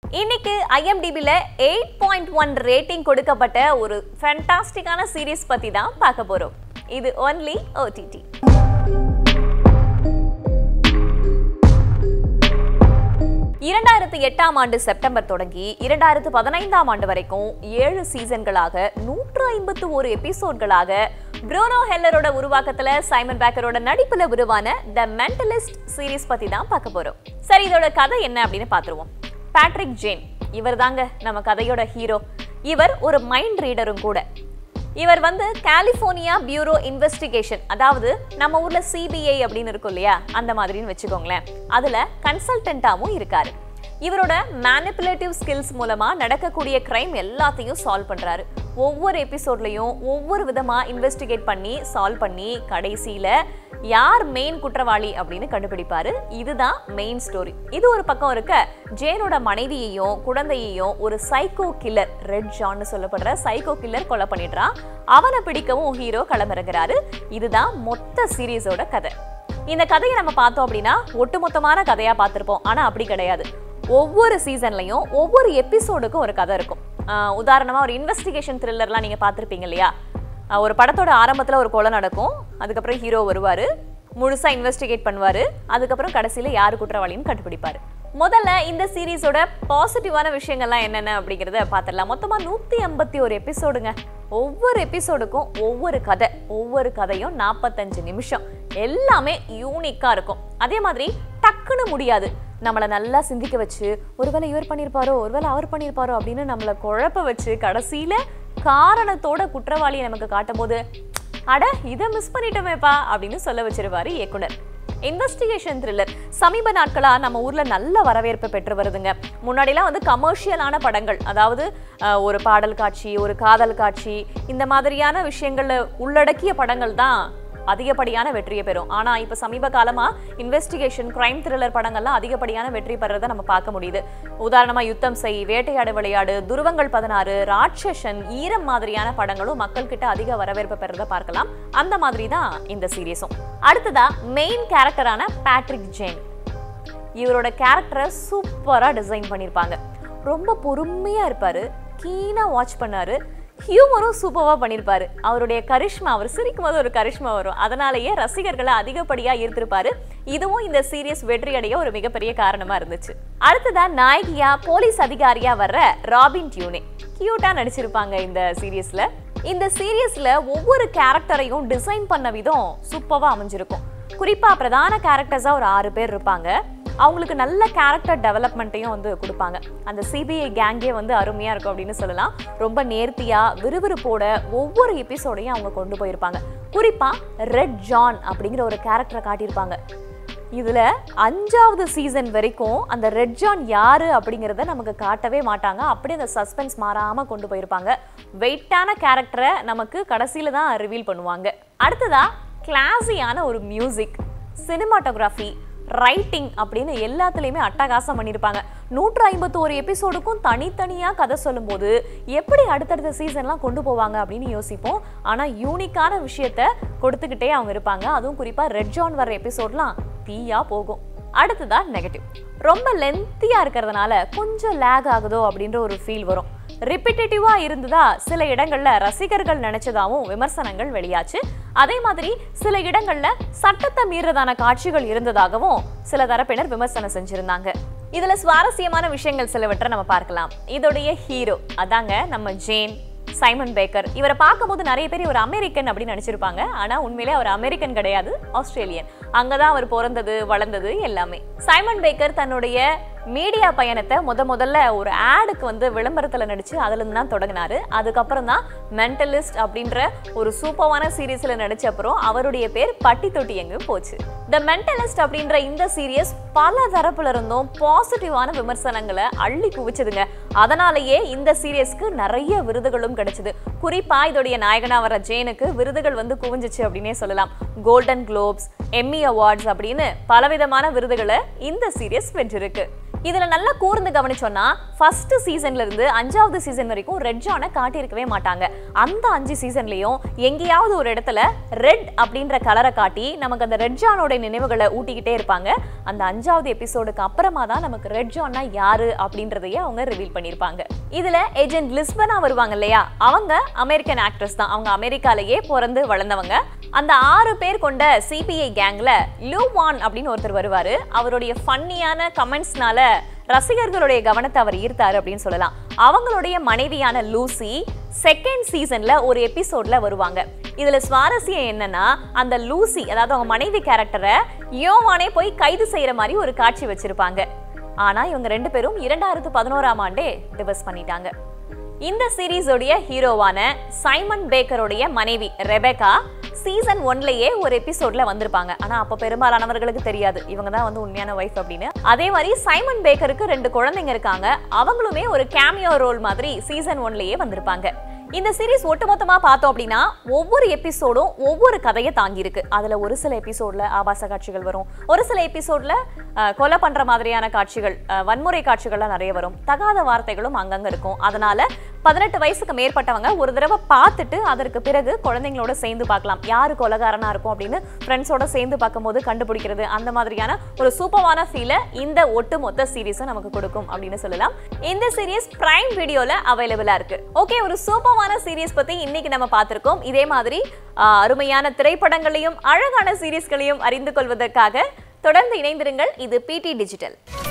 இன்னைக்கு ஐஎம்டிபில eight point one rating கொடுக்கப்பட்ட ஒரு ஃபேண்டாஸ்டிக்கான சீரிஸ் பத்தி தான் பார்க்க போறோம் இது ஒன்லி ஓடிடி இரண்டாயிரத்து எட்டாம் ஆண்டு செப்டம்பர் தொடங்கி இரண்டாயிரத்து பதினைந்தாம் ஆண்டு வரைக்கும் ஏழு சீசன்களாக நூற்று ஐம்பத்து ஒரு எபிசோட்களாக ப்ரூனோ ஹெல்லரோட உருவாக்கத்துல சைமன் பேக்கரோட நடிப்புல உருவான த மென்டலிஸ்ட் சீரிஸ் பத்தி தான் பார்க்க போறோம் சரி இதோட கதை என்ன அப்படின்னு பார்த்துருவோம் பேட்ரிக் ஜேன் இவர் தாங்க நம்ம கதையோட ஹீரோ இவர் ஒரு மைண்ட் ரீடரும் கூட இவர் வந்து கலிஃபோர்னியா பியூரோ இன்வெஸ்டிகேஷன் அதாவது நம்ம ஊர்ல சிபிஐ அப்படின்னு இருக்கும் இல்லையா அந்த மாதிரின்னு வச்சுக்கோங்களேன் அதுல கன்சல்டன்ட்டாவும் இருக்காரு இவரோட மேனிப்புலேட்டிவ் ஸ்கில்ஸ் மூலமா நடக்கக்கூடிய கிரைம் எல்லாத்தையும் சால்வ் பண்றாரு ஒவ்வொரு எபிசோட்லயும் ஒவ்வொரு விதமா இன்வெஸ்டிகேட் பண்ணி சால்வ் பண்ணி கடைசியில யார் மெயின் குற்றவாளி அப்படின்னு கண்டுபிடிப்பாரு இதுதான் மெயின் ஸ்டோரி இது ஒரு பக்கம் இருக்க ஜேனோட மனைவியையும் குழந்தையையும் ஒரு சைக்கோ கில்லர் ரெட் ஜான்னு சொல்லப்படுற சைக்கோ கில்லர் கொலை பண்ணிடுறான் அவனை பிடிக்கவும் ஹீரோ களமிறங்குறாரு இதுதான் மொத்த சீரீஸோட கதை இந்த கதையை நம்ம பார்த்தோம் அப்படின்னா ஒட்டுமொத்தமான கதையா பார்த்திருப்போம் ஆனா அப்படி கிடையாது ஒவ்வொரு சீசன்லயும் ஒவ்வொரு எபிசோடுக்கும் ஒரு கதை இருக்கும் ஆஹ் உதாரணமா ஒரு இன்வெஸ்டிகேஷன் த்ரில்லர்லாம் நீங்க பார்த்திருப்பீங்க இல்லையா ஆஹ் ஒரு படத்தோட ஆரம்பத்துல ஒரு கொலை நடக்கும் அதுக்கப்புறம் ஹீரோ வருவாரு முழுசா இன்வெஸ்டிகேட் பண்ணுவாரு அதுக்கப்புறம் கடைசியில யாரு குற்றவாளின்னு கண்டுபிடிப்பாரு முதல்ல இந்த சீரீஸோட பாசிட்டிவான விஷயங்கள்லாம் என்னென்ன அப்படிங்கறத பார்த்துடலாம் மொத்தமா நூத்தி ஐம்பத்தி ஒரு எபிசோடுங்க ஒவ்வொரு எபிசோடுக்கும் ஒவ்வொரு கதை ஒவ்வொரு கதையும் நாற்பத்தஞ்சு நிமிஷம் எல்லாமே யூனிக்கா இருக்கும் அதே மாதிரி டக்குன்னு முடியாது நம்மளை நல்லா சிந்திக்க வச்சு ஒருவேளை இவர் பண்ணியிருப்பாரோ ஒருவேளை அவர் பண்ணியிருப்பாரோ அப்படின்னு நம்மளை குழப்ப வச்சு கடைசியில காரணத்தோட குற்றவாளியை நமக்கு காட்டும் போது அட இதை மிஸ் பண்ணிட்டோமேப்பா அப்படின்னு சொல்ல வச்சிருவாரு இயக்குனர் இன்வெஸ்டிகேஷன் த்ரில்லர் சமீப நாட்களா நம்ம ஊர்ல நல்ல வரவேற்பு பெற்று வருதுங்க முன்னாடிலாம் வந்து கமர்ஷியலான படங்கள் அதாவது அஹ், ஒரு பாடல் காட்சி ஒரு காதல் காட்சி இந்த மாதிரியான விஷயங்கள்ல உள்ளடக்கிய படங்கள் தான் அதிகப்படியான வெற்றியை பெறும் ஆனா இப்ப சமீப காலமா இன்வெஸ்டிகேஷன் கிரைம் த்ரில்லர் படங்கள்லாம் அதிகப்படியான வெற்றி பெறதை நம்ம பார்க்க முடியுது உதாரணமா யுத்தம் செய் வேட்டையாடு விளையாடு துருவங்கள் பதினாறு ராட்சசன் ஈரம் மாதிரியான படங்களும் மக்கள் கிட்ட அதிக வரவேற்பு பெறதை பார்க்கலாம் அந்த மாதிரி தான் இந்த சீரியஸும் அடுத்ததா மெயின் கேரக்டரான பேட்ரிக் ஜேன் இவரோட கேரக்டரை சூப்பரா டிசைன் பண்ணியிருப்பாங்க ரொம்ப பொறுமையா இருப்பாரு கீனா வாட்ச் பண்ணாரு ஹியூமரும் சூப்பரா பண்ணியிருப்பாரு அவருடைய கரிஷ்மா அவர் சிரிக்கும் போது ஒரு கரிஷ்மா வரும் அதனாலேயே ரசிகர்களை அதிகப்படியா ஈர்த்திருப்பாரு இதுவும் இந்த சீரியஸ் வெற்றியடைய ஒரு மிகப்பெரிய காரணமா இருந்துச்சு அடுத்ததா நாயகியா போலீஸ் அதிகாரியா வர்ற ராபின் டியூனே கியூட்டா நடிச்சிருப்பாங்க இந்த சீரியஸ்ல இந்த சீரியஸ்ல ஒவ்வொரு கேரக்டரையும் டிசைன் பண்ண விதம் சூப்பரா அமைஞ்சிருக்கும் குறிப்பா பிரதான கேரக்டர்ஸா ஒரு ஆறு பேர் இருப்பாங்க அவங்களுக்கு நல்ல கேரக்டர் டெவலப்மெண்ட்டையும் வந்து கொடுப்பாங்க அந்த சிபிஐ கேங்கே வந்து அருமையா இருக்கும் அப்படின்னு சொல்லலாம் ரொம்ப நேர்த்தியா விறுவிறுப்போட ஒவ்வொரு எபிசோடையும் அவங்க கொண்டு போயிருப்பாங்க குறிப்பா ரெட் ஜான் அப்படிங்கிற ஒரு கேரக்டரை காட்டியிருப்பாங்க இதுல அஞ்சாவது சீசன் வரைக்கும் அந்த ரெட் ஜான் யாரு அப்படிங்கிறத நமக்கு காட்டவே மாட்டாங்க அப்படியே அந்த சஸ்பென்ஸ் மாறாம கொண்டு போயிருப்பாங்க வெயிட்டான கேரக்டரை நமக்கு கடைசியில தான் ரிவீல் பண்ணுவாங்க அடுத்ததா கிளாஸியான ஒரு மியூசிக் சினிமாட்டோகிராஃபி ரைட்டிங் அப்படின்னு எல்லாத்துலேயுமே அட்டகாசம் பண்ணியிருப்பாங்க நூற்று ஐம்பத்தி ஒரு எபிசோடுக்கும் தனித்தனியாக கதை சொல்லும்போது எப்படி அடுத்தடுத்த சீசன்லாம் கொண்டு போவாங்க அப்படின்னு யோசிப்போம் ஆனால் யூனிக்கான விஷயத்த கொடுத்துக்கிட்டே அவங்க இருப்பாங்க அதுவும் குறிப்பாக ரெட் ஜான் வர எபிசோட்லாம் தீயா போகும் அடுத்ததா நெகட்டிவ் ரொம்ப லென்த்தியாக இருக்கிறதுனால கொஞ்சம் லேக் ஆகுதோ அப்படின்ற ஒரு ஃபீல் வரும் ரிப்பிட்டேட்டிவா இருந்ததா சில இடங்கள்ல ரசிகர்கள் நினைச்சதாவும் விமர்சனங்கள் வெளியாச்சு அதே மாதிரி சில இடங்கள்ல சட்டத்தை மீறதான காட்சிகள் இருந்ததாகவும் சில தரப்பினர் விமர்சனம் செஞ்சிருந்தாங்க இதுல சுவாரஸ்யமான விஷயங்கள் சிலவற்றை நம்ம பார்க்கலாம் இதோடைய ஹீரோ அதாங்க நம்ம ஜேன் சைமன் பேக்கர் இவரை பார்க்கும்போது நிறைய பேர் இவர் அமெரிக்கன் அப்படின்னு நினைச்சிருப்பாங்க ஆனா உண்மையிலே அவர் அமெரிக்கன் கிடையாது ஆஸ்திரேலியன் அங்கதான் அவர் பிறந்தது வளர்ந்தது எல்லாமே சைமன் பேக்கர் தன்னுடைய மீடியா பயணத்தை முத முதல்ல ஒரு ஆடுக்கு வந்து விளம்பரத்துல நடிச்சு அதுல இருந்து தான் தொடங்கினாரு அதுக்கப்புறம் தான் மென்டலிஸ்ட் அப்படின்ற ஒரு சூப்பரான சீரீஸ்ல நடிச்ச அப்புறம் அவருடைய பேர் பட்டி தொட்டி எங்கு போச்சு த மென்டலிஸ்ட் அப்படின்ற இந்த சீரியஸ் பல தரப்புல இருந்தும் பாசிட்டிவான விமர்சனங்களை அள்ளி குவிச்சதுங்க அதனாலேயே இந்த சீரியஸ்க்கு நிறைய விருதுகளும் கிடைச்சது குறிப்பா இதோடைய நாயகனா வர ஜேனுக்கு விருதுகள் வந்து குவிஞ்சிச்சு அப்படின்னே சொல்லலாம் கோல்டன் குளோப்ஸ் எம்மி அவார்ட்ஸ் அப்படின்னு பலவிதமான விருதுகளை இந்த சீரியஸ் வென்றிருக்கு இதுல நல்லா கூர்ந்து கவனிச்சோம்னா ஃபர்ஸ்ட் சீசன்ல இருந்து அஞ்சாவது சீசன் வரைக்கும் ரெட் ஜானை காட்டியிருக்கவே மாட்டாங்க அந்த அஞ்சு சீசன்லயும் எங்கேயாவது ஒரு இடத்துல ரெட் அப்படின்ற கலரை காட்டி நமக்கு அந்த ரெட் ஜானோட நினைவுகளை ஊட்டிக்கிட்டே இருப்பாங்க அந்த அஞ்சாவது எபிசோடுக்கு அப்புறமா தான் நமக்கு ரெட் ஜான்னா யாரு அப்படின்றதையே அவங்க ரிவீல் பண்ணியிருப்பாங்க இதுல ஏஜென்ட் லிஸ்பனா வருவாங்க இல்லையா அவங்க அமெரிக்கன் ஆக்ட்ரஸ் தான் அவங்க அமெரிக்காலேயே பிறந்து வளர்ந்தவங்க அந்த ஆறு பேர் கொண்ட சிபிஐ கேங்ல லூவான் அப்படின்னு ஒருத்தர் வருவாரு அவருடைய ஃபன்னியான கமெண்ட்ஸ்னால ரசிகர்களுடைய கவனத்தை அவர் ஈர்த்தாரு அப்படின்னு சொல்லலாம் அவங்களுடைய மனைவியான லூசி செகண்ட் சீசன்ல ஒரு எபிசோட்ல வருவாங்க இதுல சுவாரஸ்யம் என்னன்னா அந்த லூசி அதாவது அவங்க மனைவி கேரக்டரை யோவானே போய் கைது செய்யற மாதிரி ஒரு காட்சி வச்சிருப்பாங்க ஆனா இவங்க ரெண்டு பேரும் இரண்டாயிரத்து பதினோராம் ஆண்டே டிவர்ஸ் பண்ணிட்டாங்க இந்த சீரீஸோடைய ஹீரோவான சைமன் பேக்கருடைய மனைவி ரெபேக்கா சீசன் ஒன்லயே ஒரு எபிசோட்ல வந்திருப்பாங்க ஆனா அப்ப பெரும்பாலானவர்களுக்கு தெரியாது இவங்க தான் வந்து உண்மையான ஒய்ஃப் அப்படின்னு அதே மாதிரி சைமன் பேக்கருக்கு ரெண்டு குழந்தைங்க இருக்காங்க அவங்களுமே ஒரு கேமியோ ரோல் மாதிரி சீசன் ஒன்லயே வந்திருப்பாங்க இந்த சீரிஸ் ஒட்டுமொத்தமா பார்த்தோம் அப்படின்னா ஒவ்வொரு எபிசோடும் ஒவ்வொரு கதையை தாங்கியிருக்கு அதுல ஒரு சில எபிசோட்ல ஆபாச காட்சிகள் வரும் ஒரு சில எபிசோட்ல அஹ், கொலை பண்ற மாதிரியான காட்சிகள் அஹ், வன்முறை காட்சிகள்லாம் நிறைய வரும் தகாத வார்த்தைகளும் அங்கங்க இருக்கும் அதனால பதினெட்டு வயசுக்கு மேற்பட்டவங்க ஒரு தடவை பார்த்துட்டு அதற்கு பிறகு குழந்தைங்களோட சேர்ந்து பார்க்கலாம் யாரு கொலகாரனா இருக்கும் அப்படின்னு ஃப்ரெண்ட்ஸோட சேர்ந்து பார்க்கும்போது கண்டுபிடிக்கிறது அந்த மாதிரியான ஒரு சூப்பரான ஃபீலை இந்த ஒட்டுமொத்த சீரிஸும் நமக்கு கொடுக்கும் அப்படின்னு சொல்லலாம் இந்த சீரிஸ் பிரைம் வீடியோல அவைலபிளா இருக்கு ஓகே ஒரு சூப்பரான சீரிஸ் பத்தி இன்னைக்கு நம்ம பார்த்திருக்கோம் இதே மாதிரி ஆஹ், அருமையான திரைப்படங்களையும் அழகான சீரிஸ்களையும் அறிந்து கொள்வதற்காக தொடர்ந்து இணைந்திருங்கள் இது பிடி டிஜிட்டல்